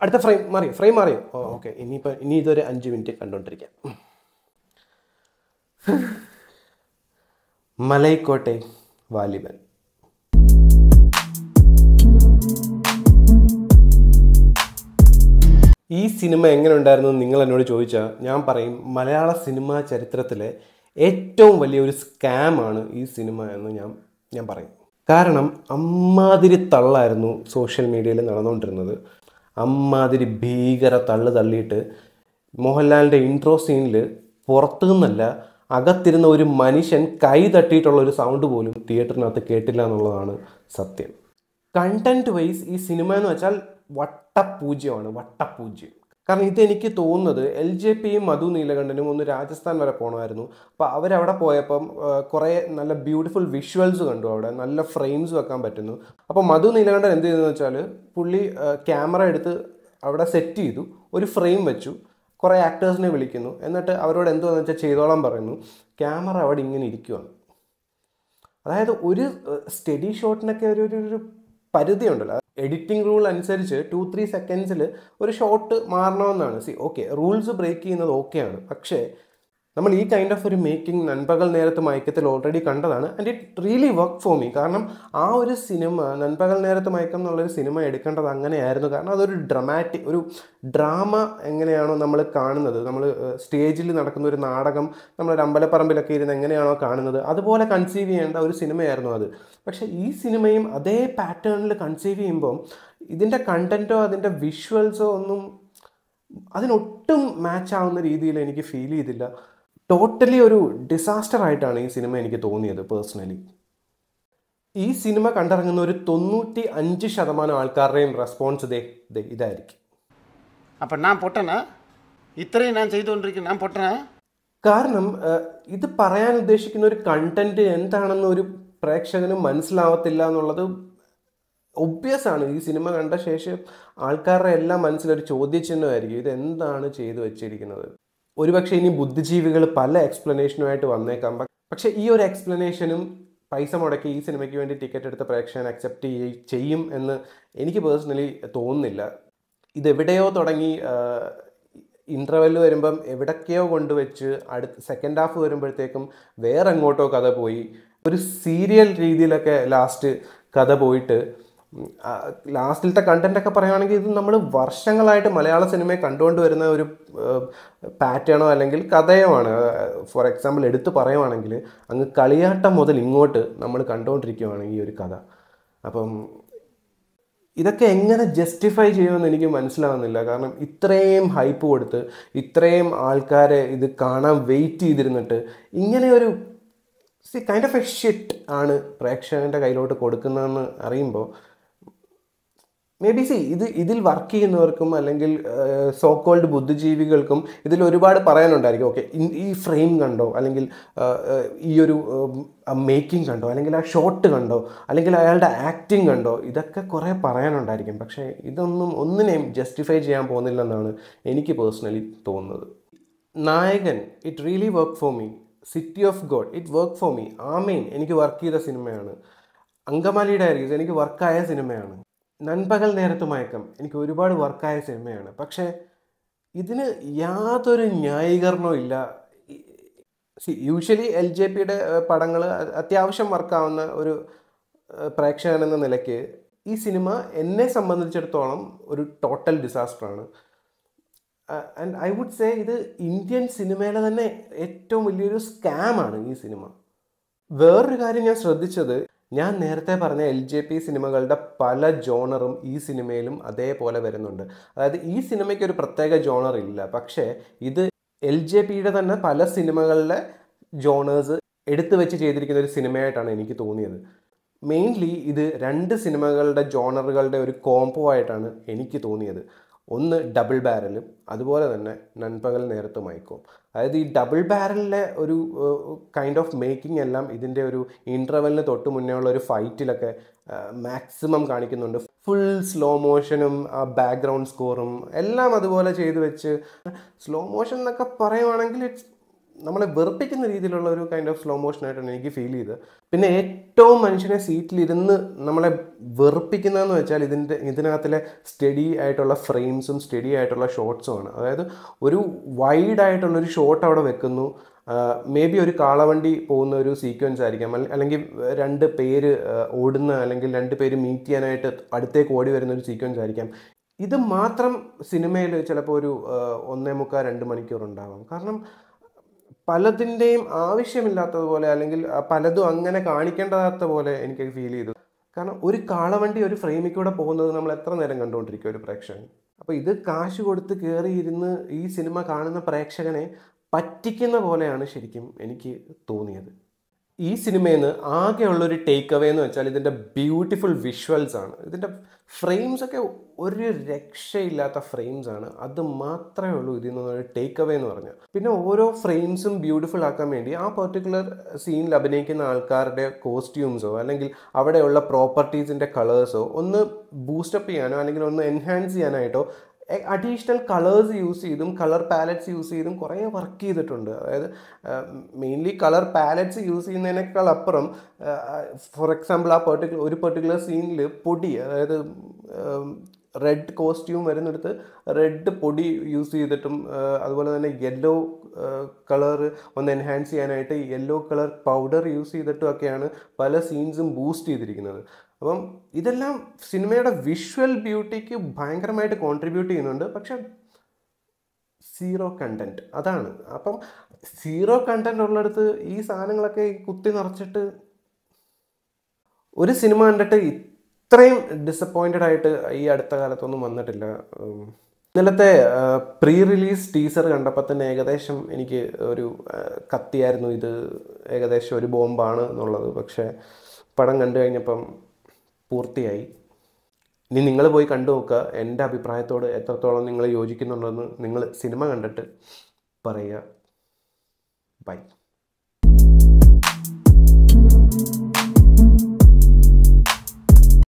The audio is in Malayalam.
അടുത്ത ഫ്രെയിം മാറിയോ ഫ്രെയിം മാറിയോ ഓ ഓക്കെ ഇനിയിപ്പോൾ ഇനി ഇതൊരു അഞ്ച് മിനിറ്റ് കണ്ടുകൊണ്ടിരിക്കാം മലൈക്കോട്ടെ വാലിബൻ ഈ സിനിമ എങ്ങനെ ഉണ്ടായിരുന്നു എന്ന് നിങ്ങൾ എന്നോട് ചോദിച്ചാൽ ഞാൻ പറയും മലയാള സിനിമാ ചരിത്രത്തിലെ ഏറ്റവും വലിയൊരു സ്കാമാണ് ഈ സിനിമ എന്ന് ഞാൻ ഞാൻ പറയും കാരണം അമ്മാതിരി തള്ളായിരുന്നു സോഷ്യൽ മീഡിയയിൽ നടന്നുകൊണ്ടിരുന്നത് അമ്മാതിരി ഭീകര തള്ളു തള്ളിയിട്ട് മോഹൻലാലിൻ്റെ ഇൻട്രോ സീനിൽ പുറത്തു നിന്നല്ല അകത്തിരുന്ന ഒരു മനുഷ്യൻ കൈ തട്ടിയിട്ടുള്ള ഒരു സൗണ്ട് പോലും തിയേറ്ററിനകത്ത് കേട്ടില്ല എന്നുള്ളതാണ് സത്യം കണ്ടന്റ് വൈസ് ഈ സിനിമ എന്ന് വെച്ചാൽ വട്ടപൂജ്യമാണ് വട്ടപൂജ്യം കാരണം ഇതെനിക്ക് തോന്നുന്നത് എൽ ജെ പിയും മധു നീലകണ്ഠനും ഒന്ന് രാജസ്ഥാൻ വരെ പോകണമായിരുന്നു അപ്പോൾ അവരവിടെ പോയപ്പം ആ, കുറേ നല്ല ബ്യൂട്ടിഫുൾ വിഷ്വൽസ് കണ്ടു അവിടെ നല്ല ഫ്രെയിംസ് വെക്കാൻ പറ്റുന്നു അപ്പോൾ മധു നീലകണ്ഠൻ എന്ത് ചെയ്തെന്ന് വെച്ചാൽ പുള്ളി ക്യാമറ എടുത്ത് അവിടെ സെറ്റ് ചെയ്തു ഒരു ഫ്രെയിം വെച്ചു കുറേ ആക്ടേഴ്സിനെ വിളിക്കുന്നു എന്നിട്ട് അവരോട് എന്തുവാന്ന് വെച്ചാൽ ചെയ്തോളാൻ പറയുന്നു ക്യാമറ അവിടെ ഇങ്ങനെ ഇരിക്കുവാണ് അതായത് ഒരു സ്റ്റഡി ഷോട്ടിനൊക്കെ ഒരു ഒരു ഒരു പരിധിയുണ്ടല്ലോ എഡിറ്റിംഗ് റൂൾ അനുസരിച്ച് ടു ത്രീ സെക്കൻഡ്സിൽ ഒരു ഷോട്ട് മാറണമെന്നാണ് സി ഓക്കെ റൂൾസ് ബ്രേക്ക് ചെയ്യുന്നത് ഓക്കെയാണ് പക്ഷേ നമ്മൾ ഈ കൈൻഡ് ഓഫ് ഒരു മേക്കിംഗ് നൻപകൽ നേരത്ത് മയക്കത്തിൽ ഓൾറെഡി കണ്ടതാണ് and it really work for me കാരണം ആ ഒരു സിനിമ നൻപകൽ നേരത്ത് മയക്കം എന്നുള്ളൊരു സിനിമ എടുക്കേണ്ടത് അങ്ങനെയായിരുന്നു കാരണം അതൊരു ഡ്രമാറ്റിക് ഒരു ഡ്രാമ എങ്ങനെയാണോ നമ്മൾ കാണുന്നത് നമ്മൾ സ്റ്റേജിൽ നടക്കുന്ന ഒരു നാടകം നമ്മളൊരു അമ്പലപ്പറമ്പിലൊക്കെ ഇരുന്ന് എങ്ങനെയാണോ കാണുന്നത് അതുപോലെ കൺസീവ് ചെയ്യേണ്ട ഒരു സിനിമയായിരുന്നു അത് പക്ഷേ ഈ സിനിമയും അതേ പാറ്റേണിൽ കൺസീവ് ചെയ്യുമ്പം ഇതിൻ്റെ കണ്ടൻറ്റോ അതിൻ്റെ വിഷ്വൽസോ ഒന്നും അതിനൊട്ടും മാച്ച് ആവുന്ന രീതിയിൽ എനിക്ക് ഫീൽ ചെയ്തില്ല ടോട്ടലി ഒരു ഡിസാസ്റ്റർ ആയിട്ടാണ് ഈ സിനിമ എനിക്ക് തോന്നിയത് പേഴ്സണലി ഈ സിനിമ കണ്ടിറങ്ങുന്ന ഒരു തൊണ്ണൂറ്റി അഞ്ച് ശതമാനം ആൾക്കാരുടെയും റെസ്പോൺസ് ഇതേ ദേ ഇതായിരിക്കും அப்போ நான் பொட்டனா இத்தனையும் நான் செய்து கொண்டிருக்கேன் நான் பொட்டனா കാരണം ഏഹ്, ഇത് പറയാൻ ഉദ്ദേശിക്കുന്ന ഒരു കണ്ടന്റ് എന്താണെന്ന് ഒരു പ്രേക്ഷകന് മനസ്സിലാവത്തില്ല എന്നുള്ളത് ഒബ്വിയസ് ആണ് ഈ സിനിമ കണ്ട ശേഷം ആൾക്കാരുടെ എല്ലാം മനസ്സിലൊരു ചോദ്യചിഹ്നമായിരിക്കും ഇത് എന്താണ് ചെയ്തു വെച്ചിരിക്കുന്നത് ഒരുപക്ഷെ ഇനി ബുദ്ധിജീവികൾ പല എക്സ്പ്ലനേഷനുമായിട്ട് വന്നേക്കാം പ- പക്ഷെ ഈ ഒരു എക്സ്പ്ലനേഷനും പൈസ മുടക്കി ഈ സിനിമയ്ക്ക് വേണ്ടി ടിക്കറ്റ് എടുത്ത പ്രേക്ഷകൻ അക്സെപ്റ്റ് ചെയ്യും എന്ന് എനിക്ക് പേഴ്സണലി തോന്നുന്നില്ല ഇതെവിടെയോ തുടങ്ങി ഇൻ്റർവെല് വരുമ്പം എവിടൊക്കെയോ കൊണ്ടുവച്ച് അടുത്ത് സെക്കൻഡ് ഹാഫ് വരുമ്പോഴത്തേക്കും വേറെ എങ്ങോട്ടോ കഥ പോയി ഒരു സീരിയൽ രീതിയിലൊക്കെ ലാസ്റ്റ് കഥ പോയിട്ട് ലാസ്റ്റിലത്തെ കണ്ടന്റ് ഒക്കെ പറയുകയാണെങ്കിൽ ഇത് നമ്മൾ വർഷങ്ങളായിട്ട് മലയാള സിനിമയെ കണ്ടുകൊണ്ട് വരുന്ന ഒരു പാറ്റേണോ അല്ലെങ്കിൽ കഥയോ ആണ് ഫോർ എക്സാമ്പിൾ എടുത്തു പറയുവാണെങ്കിൽ അങ്ങ് കളിയാട്ടം മുതൽ ഇങ്ങോട്ട് നമ്മൾ കണ്ടുകൊണ്ടിരിക്കുകയാണ് ഈ ഒരു കഥ അപ്പം ഇതൊക്കെ എങ്ങനെ ജസ്റ്റിഫൈ ചെയ്യുമെന്ന് എനിക്ക് മനസ്സിലാവുന്നില്ല കാരണം ഇത്രയും ഹൈപ്പ് കൊടുത്ത് ഇത്രയും ആൾക്കാരെ ഇത് കാണാൻ വെയിറ്റ് ചെയ്തിരുന്നിട്ട് ഇങ്ങനെ ഒരു സി കൈൻഡ് ഓഫ് എ ഷിറ്റ് ആണ് പ്രേക്ഷകൻ്റെ കയ്യിലോട്ട് കൊടുക്കുന്നതെന്ന് അറിയുമ്പോൾ മേ ബി സി ഇത് ഇതിൽ വർക്ക് ചെയ്യുന്നവർക്കും അല്ലെങ്കിൽ സോ കോൾഡ് ബുദ്ധിജീവികൾക്കും ഇതിൽ ഒരുപാട് പറയാനുണ്ടായിരിക്കും ഓക്കെ ഈ ഫ്രെയിം കണ്ടോ അല്ലെങ്കിൽ ആ, ആ, ഈ ഒരു മേക്കിംഗ് കണ്ടോ അല്ലെങ്കിൽ ആ ഷോട്ട് കണ്ടോ അല്ലെങ്കിൽ അയാളുടെ ആക്ടിങ് കണ്ടോ ഇതൊക്കെ കുറേ പറയാനുണ്ടായിരിക്കും പക്ഷേ ഇതൊന്നും ഒന്നിനെയും ജസ്റ്റിഫൈ ചെയ്യാൻ പോകുന്നില്ലെന്നാണ് എനിക്ക് പേഴ്സണലി തോന്നുന്നത് Nayakan it really work for me city of god it work for me Amen എനിക്ക് വർക്ക് ചെയ്ത സിനിമയാണ് അങ്കമാലി ഡയറീസ് എനിക്ക് വർക്കായ സിനിമയാണ് നൻപകൽ നേരത്ത് മയക്കം എനിക്ക് ഒരുപാട് വർക്കായ സിനിമയാണ് പക്ഷേ ഇതിന് യാതൊരു ന്യായീകരണവും ഇല്ല യൂഷ്വലി എൽ ജെ പിയുടെ പടങ്ങൾ അത്യാവശ്യം വർക്കാവുന്ന ഒരു ഏഹ്, പ്രേക്ഷകൻ എന്ന നിലയ്ക്ക് ഈ സിനിമ എന്നെ സംബന്ധിച്ചിടത്തോളം ഒരു ടോട്ടൽ ഡിസാസ്റ്ററാണ് ആൻഡ് ഐ വുഡ് സേ ഇത് ഇന്ത്യൻ സിനിമയിലെ തന്നെ ഏറ്റവും വലിയൊരു സ്കാമാണ് ഈ സിനിമ വേറൊരു കാര്യം ഞാൻ ശ്രദ്ധിച്ചത് ഞാൻ നേരത്തെ പറഞ്ഞ എൽ ജെ പി സിനിമകളുടെ പല ജോണറും ഈ സിനിമയിലും അതേപോലെ വരുന്നുണ്ട് അതായത് ഈ സിനിമയ്ക്ക് ഒരു പ്രത്യേക ജോണർ ഇല്ല പക്ഷേ ഇത് എൽ ജെ പിയുടെ തന്നെ പല സിനിമകളിലെ ജോണേഴ്സ് എടുത്തു വെച്ച് ചെയ്തിരിക്കുന്ന ഒരു സിനിമയായിട്ടാണ് എനിക്ക് തോന്നിയത് മെയിൻലി ഇത് രണ്ട് സിനിമകളുടെ ജോണറുകളുടെ ഒരു കോംബോ ആയിട്ടാണ് എനിക്ക് തോന്നിയത് ഒന്ന് ഡബിൾ ബാരലും അതുപോലെ തന്നെ നൻപകൽ നേരത്ത് മയക്കും അതായത് ഈ ഡബിൾ ബാരലിലെ ഒരു കൈൻഡ് ഓഫ് മേക്കിംഗ് എല്ലാം ഇതിൻ്റെ ഒരു ഇൻ്റർവെലിന് തൊട്ട് മുന്നേ ഉള്ള ഒരു ഫൈറ്റിലൊക്കെ മാക്സിമം കാണിക്കുന്നുണ്ട് ഫുൾ സ്ലോ മോഷനും ബാക്ക്ഗ്രൗണ്ട് സ്കോറും എല്ലാം അതുപോലെ ചെയ്തു വെച്ച് സ്ലോ മോഷൻ എന്നൊക്കെ പറയുവാണെങ്കിൽ ഇറ്റ്സ് നമ്മളെ വെറുപ്പിക്കുന്ന രീതിയിലുള്ള ഒരു കൈൻഡ് ഓഫ് സ്ലോ മോഷൻ ആയിട്ടാണ് എനിക്ക് ഫീൽ ചെയ്തത് പിന്നെ ഏറ്റവും മനുഷ്യനെ സീറ്റിലിരുന്ന് നമ്മളെ വെറുപ്പിക്കുന്നതെന്ന് വെച്ചാൽ ഇതിൻ്റെ ഇതിനകത്തിലെ സ്റ്റഡി ആയിട്ടുള്ള ഫ്രെയിംസും സ്റ്റഡി ആയിട്ടുള്ള ഷോട്ട്സും ആണ് അതായത് ഒരു വൈഡ് ആയിട്ടുള്ള ഒരു ഷോട്ട് അവിടെ വെക്കുന്നു മേ ബി ഒരു കാളവണ്ടി പോകുന്ന ഒരു സീക്വൻസ് ആയിരിക്കാം അല്ല- അല്ലെങ്കിൽ രണ്ട് പേര് ആ, ഓടുന്ന അല്ലെങ്കിൽ രണ്ട് പേര് മീറ്റ് ചെയ്യാനായിട്ട് അടുത്തേക്ക് ഓടി വരുന്ന ഒരു സീക്വൻസ് ആയിരിക്കാം ഇത് മാത്രം സിനിമയിൽ ചിലപ്പോൾ ഒരു ആ, ഒന്നേ മുക്കാൽ രണ്ട് മണിക്കൂർ ഉണ്ടാവാം കാരണം പലതിൻ്റെയും ആവശ്യമില്ലാത്തതുപോലെ അല്ലെങ്കിൽ ആ, പലതും അങ്ങനെ കാണിക്കേണ്ടതാത്ത പോലെ എനിക്ക് ഫീൽ ചെയ്തു കാരണം ഒരു കാളവണ്ടി ഒരു ഫ്രെയിമിൽ കൂടെ പോകുന്നത് നമ്മൾ എത്ര നേരം കണ്ടുകൊണ്ടിരിക്കും ഒരു പ്രേക്ഷകൻ അപ്പോൾ ഇത് കാശ് കൊടുത്ത് കയറിയിരുന്ന് ഈ സിനിമ കാണുന്ന പ്രേക്ഷകനെ പറ്റിക്കുന്ന പോലെയാണ് ശരിക്കും എനിക്ക് തോന്നിയത് ഈ സിനിമയിൽ നിന്ന് ആകെയുള്ളൊരു ടേക്ക് അവേ എന്ന് വെച്ചാൽ ഇതിൻ്റെ ബ്യൂട്ടിഫുൾ വിഷ്വൽസ് ആണ് ഇതിൻ്റെ ഫ്രെയിംസ് ഒക്കെ ഒരു രക്ഷയില്ലാത്ത ഫ്രെയിംസ് ആണ് അത് മാത്രമേ ഉള്ളൂ ഇതിൽ നിന്നൊരു ടേക്ക് അവേ എന്ന് പറഞ്ഞാൽ പിന്നെ ഓരോ ഫ്രെയിംസും ബ്യൂട്ടിഫുൾ ആക്കാൻ വേണ്ടി ആ പെർട്ടിക്കുലർ സീനിൽ അഭിനയിക്കുന്ന ആൾക്കാരുടെ കോസ്റ്റ്യൂംസോ അല്ലെങ്കിൽ അവിടെയുള്ള പ്രോപ്പർട്ടീസിൻ്റെ കളേഴ്സോ ഒന്ന് ബൂസ്റ്റപ്പ് ചെയ്യാനോ അല്ലെങ്കിൽ ഒന്ന് എൻഹാൻസ് ചെയ്യാനായിട്ടോ അഡീഷണൽ കളേഴ്സ് യൂസ് ചെയ്തും കളർ പാലറ്റ്സ് യൂസ് ചെയ്തും കുറേ വർക്ക് ചെയ്തിട്ടുണ്ട് അതായത് മെയിൻലി കളർ പാലറ്റ്സ് യൂസ് ചെയ്യുന്നതിനേക്കാൾ അപ്പുറം ഫോർ എക്സാമ്പിൾ ആ പെർട്ടിക്കുലർ ഒരു പെർട്ടിക്കുലർ സീനിൽ പൊടി അതായത് റെഡ് കോസ്റ്റ്യൂം വരുന്നിടത്ത് റെഡ് പൊടി യൂസ് ചെയ്തിട്ടും ആ, അതുപോലെ തന്നെ യെല്ലോ കളർ ഒന്ന് എൻഹാൻസ് ചെയ്യാനായിട്ട് യെല്ലോ കളർ പൗഡർ യൂസ് ചെയ്തിട്ടും ഒക്കെയാണ് പല സീൻസും ബൂസ്റ്റ് ചെയ്തിരിക്കുന്നത് അപ്പം ഇതെല്ലാം സിനിമയുടെ വിഷ്വൽ ബ്യൂട്ടിക്ക് ഭയങ്കരമായിട്ട് കോൺട്രിബ്യൂട്ട് ചെയ്യുന്നുണ്ട് പക്ഷെ സീറോ കണ്ടന്റ് അതാണ് അപ്പം സീറോ കണ്ടന്റ് ഉള്ളിടത്ത് ഈ സാധനങ്ങളൊക്കെ കുത്തി നിറച്ചിട്ട് ഒരു സിനിമ കണ്ടിട്ട് ഇത്രയും ഡിസപ്പോയിൻറ്റഡ് ആയിട്ട് ഈ അടുത്ത കാലത്തൊന്നും വന്നിട്ടില്ല ഉം. ഇന്നലത്തെ പ്രീ റിലീസ് ടീസർ കണ്ടപ്പോൾ തന്നെ ഏകദേശം എനിക്ക് ഒരു ആ, കത്തിയായിരുന്നു ഇത് ഏകദേശം ഒരു ബോംബാണ് എന്നുള്ളത് പക്ഷേ പടം കണ്ടു കഴിഞ്ഞപ്പം പൂർത്തിയായി ഇനി നിങ്ങൾ പോയി കണ്ടു നോക്കുക എൻ്റെ അഭിപ്രായത്തോട് എത്രത്തോളം നിങ്ങൾ യോജിക്കുന്നുണ്ടെന്ന് നിങ്ങൾ സിനിമ കണ്ടിട്ട് പറയുക ബൈ